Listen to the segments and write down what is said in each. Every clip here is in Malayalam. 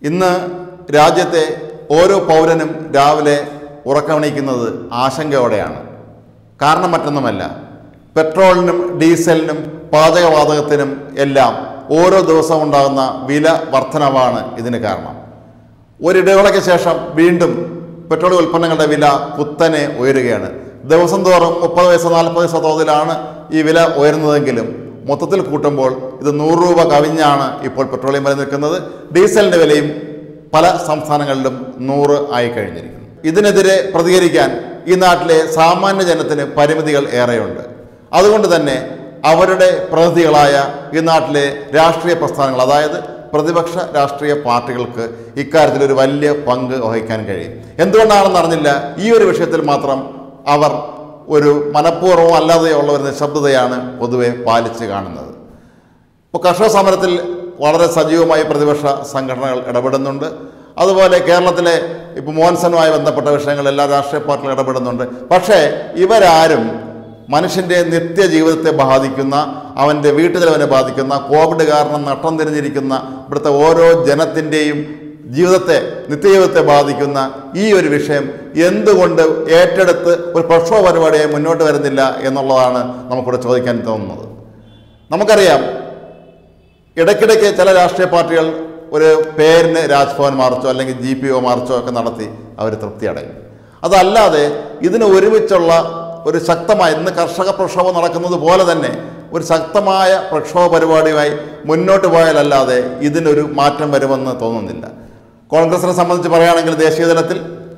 ഇന്ന് രാജ്യത്തെ ഓരോ പൗരനും രാവിലെ ഉറക്കമണിക്കുന്നത് ആശങ്കയോടെയാണ് കാരണം മറ്റൊന്നുമല്ല പെട്രോളിനും ഡീസലിനും പാചകവാതകത്തിനും എല്ലാം ഓരോ ദിവസവും ഉണ്ടാകുന്ന വില വർധനവാണ് ഇതിന് കാരണം ഒരിടവേളയ്ക്ക് ശേഷം വീണ്ടും പെട്രോൾ ഉൽപ്പന്നങ്ങളുടെ വില കുത്തനെ ഉയരുകയാണ് ദിവസം തോറും മുപ്പത് പൈസ നാൽപ്പത് പൈസ തോതിലാണ് ഈ വില ഉയരുന്നതെങ്കിലും മൊത്തത്തിൽ കൂട്ടുമ്പോൾ ഇത് നൂറ് രൂപ കവിഞ്ഞാണ് ഇപ്പോൾ പെട്രോളിയം വില നിൽക്കുന്നത് ഡീസലിൻ്റെ വിലയും പല സംസ്ഥാനങ്ങളിലും നൂറ് ആയി കഴിഞ്ഞിരിക്കുന്നു ഇതിനെതിരെ പ്രതികരിക്കാൻ ഈ നാട്ടിലെ സാമാന്യ ജനത്തിന് പരിമിതികൾ ഏറെയുണ്ട് അതുകൊണ്ട് തന്നെ അവരുടെ പ്രതിനിധികളായ ഈ നാട്ടിലെ രാഷ്ട്രീയ പ്രസ്ഥാനങ്ങൾ അതായത് പ്രതിപക്ഷ രാഷ്ട്രീയ പാർട്ടികൾക്ക് ഇക്കാര്യത്തിൽ ഒരു വലിയ പങ്ക് വഹിക്കാൻ കഴിയും എന്തുകൊണ്ടാണെന്ന് അറിഞ്ഞില്ല ഈ ഒരു വിഷയത്തിൽ മാത്രം അവർ ഒരു മനഃപൂർവ്വം അല്ലാതെയോ ഉള്ള ഒരു നിശബ്ദതയാണ് പൊതുവെ പാലിച്ച് കാണുന്നത് ഇപ്പോൾ കർഷക സമരത്തിൽ വളരെ സജീവമായി പ്രതിപക്ഷ സംഘടനകൾ ഇടപെടുന്നുണ്ട് അതുപോലെ കേരളത്തിലെ ഇപ്പോൾ മോൻസനുമായി ബന്ധപ്പെട്ട വിഷയങ്ങൾ എല്ലാ രാഷ്ട്രീയ പാർട്ടികളും ഇടപെടുന്നുണ്ട് പക്ഷേ ഇവരാരും മനുഷ്യൻ്റെ നിത്യജീവിതത്തെ ബാധിക്കുന്ന അവൻ്റെ വീട്ടുചെലവിനെ ബാധിക്കുന്ന കോവിഡ് കാരണം നട്ടം തിരിഞ്ഞിരിക്കുന്ന ഇവിടുത്തെ ഓരോ ജനത്തിൻ്റെയും ജീവിതത്തെ നിത്യജീവിതത്തെ ബാധിക്കുന്ന ഈ ഒരു വിഷയം എന്തുകൊണ്ട് ഏറ്റെടുത്ത് ഒരു പ്രക്ഷോഭ പരിപാടിയായി മുന്നോട്ട് വരുന്നില്ല എന്നുള്ളതാണ് നമുക്കിവിടെ ചോദിക്കാൻ തോന്നുന്നത് നമുക്കറിയാം ഇടയ്ക്കിടയ്ക്ക് ചില രാഷ്ട്രീയ പാർട്ടികൾ ഒരു പേരിന് രാജ്ഭവൻ മാർച്ചോ അല്ലെങ്കിൽ ജി പി ഒ മാർച്ചോ ഒക്കെ നടത്തി അവർ തൃപ്തി അടയും അതല്ലാതെ ഇതിന് ഒരുമിച്ചുള്ള ഒരു ശക്തമായ ഇന്ന് കർഷക പ്രക്ഷോഭം നടക്കുന്നത് പോലെ തന്നെ ഒരു ശക്തമായ പ്രക്ഷോഭ പരിപാടിയുമായി മുന്നോട്ട് പോയാലല്ലാതെ ഇതിനൊരു മാറ്റം വരുമെന്ന് തോന്നുന്നില്ല കോൺഗ്രസിനെ സംബന്ധിച്ച് പറയുകയാണെങ്കിൽ ദേശീയ തലത്തിൽ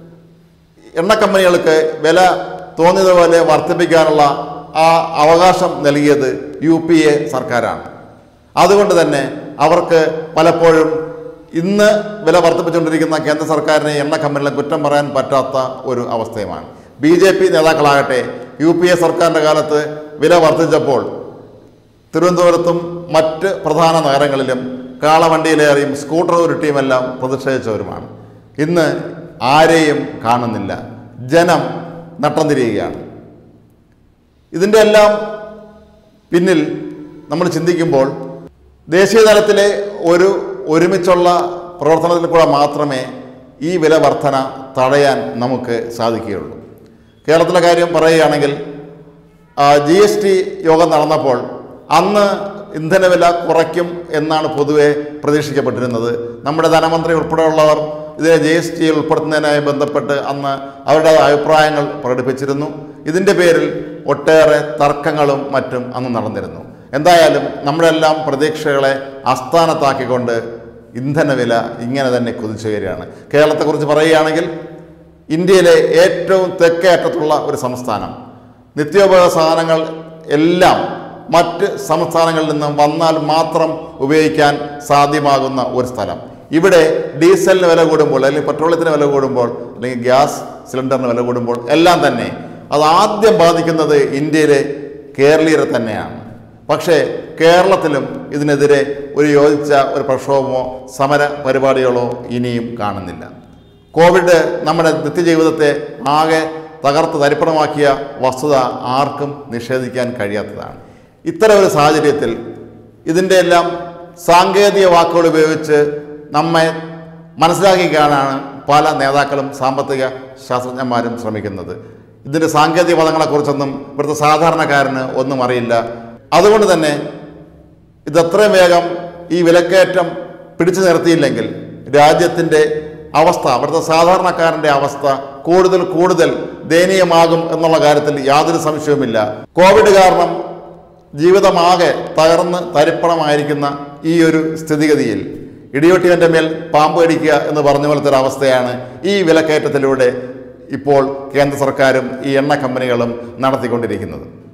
എണ്ണ കമ്പനികൾക്ക് വില തോന്നിയതുപോലെ വർദ്ധിപ്പിക്കാനുള്ള ആ അവകാശം നൽകിയത് യു പി എ സർക്കാരാണ് അതുകൊണ്ട് തന്നെ അവർക്ക് പലപ്പോഴും ഇന്ന് വില വർദ്ധിപ്പിച്ചുകൊണ്ടിരിക്കുന്ന കേന്ദ്ര സർക്കാരിനെ എണ്ണ കമ്പനികളെ കുറ്റം പറയാൻ പറ്റാത്ത ഒരു അവസ്ഥയുമാണ് ബി ജെ പി നേതാക്കളാകട്ടെ യു പി എ സർക്കാരിൻ്റെ കാലത്ത് വില വർദ്ധിച്ചപ്പോൾ തിരുവനന്തപുരത്തും മറ്റ് പ്രധാന നഗരങ്ങളിലും കാളവണ്ടിയിലേറിയും സ്കൂട്ടർ ഉരുട്ടിയുമെല്ലാം പ്രതിഷേധിച്ചവരുമാണ് ഇന്ന് ആരെയും കാണുന്നില്ല ജനം നട്ടം തിരിയുകയാണ് ഇതിൻ്റെ എല്ലാം പിന്നിൽ നമ്മൾ ചിന്തിക്കുമ്പോൾ ദേശീയ തലത്തിലെ ഒരു ഒരുമിച്ചുള്ള പ്രവർത്തനത്തിൽ കൂടെ മാത്രമേ ഈ വില വർധന തടയാൻ നമുക്ക് സാധിക്കുകയുള്ളൂ കേരളത്തിലെ കാര്യം പറയുകയാണെങ്കിൽ ജി എസ് ടി യോഗം നടന്നപ്പോൾ അന്ന് ഇന്ധനവില കുറയ്ക്കും എന്നാണ് പൊതുവെ പ്രതീക്ഷിക്കപ്പെട്ടിരുന്നത് നമ്മുടെ ധനമന്ത്രി ഉൾപ്പെടെയുള്ളവർ ഇതിനെ ജി എസ് ടി ഉൾപ്പെടുത്തുന്നതിനായി ബന്ധപ്പെട്ട് അന്ന് അവരുടെ അഭിപ്രായങ്ങൾ പ്രകടിപ്പിച്ചിരുന്നു ഇതിൻ്റെ പേരിൽ ഒട്ടേറെ തർക്കങ്ങളും മറ്റും അന്ന് നടന്നിരുന്നു എന്തായാലും നമ്മുടെ എല്ലാം പ്രതീക്ഷകളെ അസ്ഥാനത്താക്കിക്കൊണ്ട് ഇന്ധനവില ഇങ്ങനെ തന്നെ കുതിച്ചുയരുകയാണ് കേരളത്തെക്കുറിച്ച് പറയുകയാണെങ്കിൽ ഇന്ത്യയിലെ ഏറ്റവും തെക്കേ അറ്റത്തുള്ള ഒരു സംസ്ഥാനം നിത്യോപയോഗ സാധനങ്ങൾ എല്ലാം മറ്റ് സംസ്ഥാനങ്ങളിൽ നിന്നും വന്നാൽ മാത്രം ഉപയോഗിക്കാൻ സാധ്യമാകുന്ന ഒരു സ്ഥലം ഇവിടെ ഡീസലിന് വില കൂടുമ്പോൾ അല്ലെങ്കിൽ പെട്രോളിയത്തിന് വില കൂടുമ്പോൾ അല്ലെങ്കിൽ ഗ്യാസ് സിലിണ്ടറിന് വില കൂടുമ്പോൾ എല്ലാം തന്നെ അത് ആദ്യം ബാധിക്കുന്നത് ഇന്ത്യയിലെ കേരളീയരെ തന്നെയാണ് പക്ഷേ കേരളത്തിലും ഇതിനെതിരെ ഒരു യോജിച്ച ഒരു പ്രക്ഷോഭമോ സമര പരിപാടികളോ ഇനിയും കാണുന്നില്ല കോവിഡ് നമ്മുടെ നിത്യജീവിതത്തെ ആകെ തകർത്ത് തരിപ്പണമാക്കിയ വസ്തുത ആർക്കും നിഷേധിക്കാൻ കഴിയാത്തതാണ് ഇത്തരം ഒരു സാഹചര്യത്തിൽ ഇതിൻ്റെ എല്ലാം സാങ്കേതിക വാക്കുകൾ ഉപയോഗിച്ച് നമ്മെ മനസ്സിലാക്കി കാണാനാണ് പല നേതാക്കളും സാമ്പത്തിക ശാസ്ത്രജ്ഞന്മാരും ശ്രമിക്കുന്നത് ഇതിൻ്റെ സാങ്കേതിക പദങ്ങളെക്കുറിച്ചൊന്നും ഇവിടുത്തെ സാധാരണക്കാരന് ഒന്നും അറിയില്ല അതുകൊണ്ട് തന്നെ ഇത് എത്രയും വേഗം ഈ വിലക്കയറ്റം പിടിച്ചു നിർത്തിയില്ലെങ്കിൽ രാജ്യത്തിൻ്റെ അവസ്ഥ അവിടുത്തെ സാധാരണക്കാരൻ്റെ അവസ്ഥ കൂടുതൽ കൂടുതൽ ദയനീയമാകും എന്നുള്ള കാര്യത്തിൽ യാതൊരു സംശയവുമില്ല കോവിഡ് കാരണം ജീവിതമാകെ തകർന്ന് തരിപ്പണമായിരിക്കുന്ന ഈ ഒരു സ്ഥിതിഗതിയിൽ ഇടിയൊട്ടിയൻ്റെ മേൽ പാമ്പ് കടിക്കുക എന്ന് പറഞ്ഞ പോലത്തെ ഒരു അവസ്ഥയാണ് ഈ വിലക്കയറ്റത്തിലൂടെ ഇപ്പോൾ കേന്ദ്ര സർക്കാരും ഈ എണ്ണ കമ്പനികളും നടത്തിക്കൊണ്ടിരിക്കുന്നത്